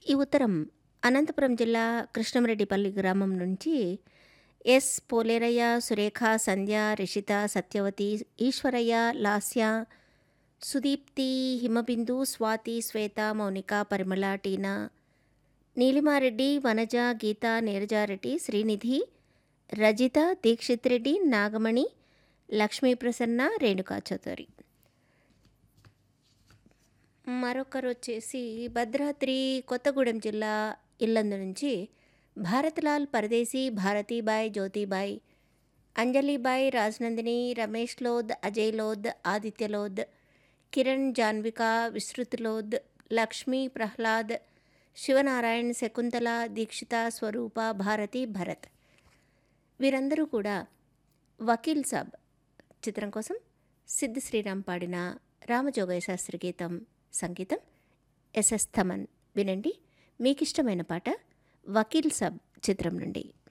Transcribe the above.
ఈ ఉత్తరం అనంతపురం జిల్లా కృష్ణమరెడ్డిపల్లి గ్రామం నుంచి ఎస్ పోలేరయ్య సురేఖ సంధ్య రిషిత సత్యవతి ఈశ్వరయ్య లాస్య సుదీప్తి హిమబిందు స్వాతి శ్వేత మౌనిక పరిమళ టీనా నీలిమారెడ్డి వనజ గీత నీరజారెడ్డి శ్రీనిధి రజిత దీక్షిత్ రెడ్డి నాగమణి లక్ష్మీ ప్రసన్న రేణుకా చౌదరి మరొకరు వచ్చేసి భద్రాద్రి కొత్తగూడెం జిల్లా ఇల్లందు నుంచి భారత్లాల్ పరదేశీ భారతీబాయ్ జ్యోతిబాయ్ అంజలిబాయ్ రాజనందిని రమేష్ లోద్ అజయ్ లోద్ ఆదిత్య లోద్ కిరణ్ జాన్విక విస్తృత్ లోద్ లక్ష్మీ ప్రహ్లాద్ శివనారాయణ్ శకుంతల దీక్షిత స్వరూప భారతి భరత్ వీరందరూ కూడా వకీల్ సాబ్ చిత్రం కోసం సిద్ధ శ్రీరామ్ పాడిన రామజోగయ్య శాస్త్రి గీతం సంగీతం ఎస్ఎస్ థమన్ వినండి మీకు ఇష్టమైన పాట వకీల్ సాబ్ చిత్రం నుండి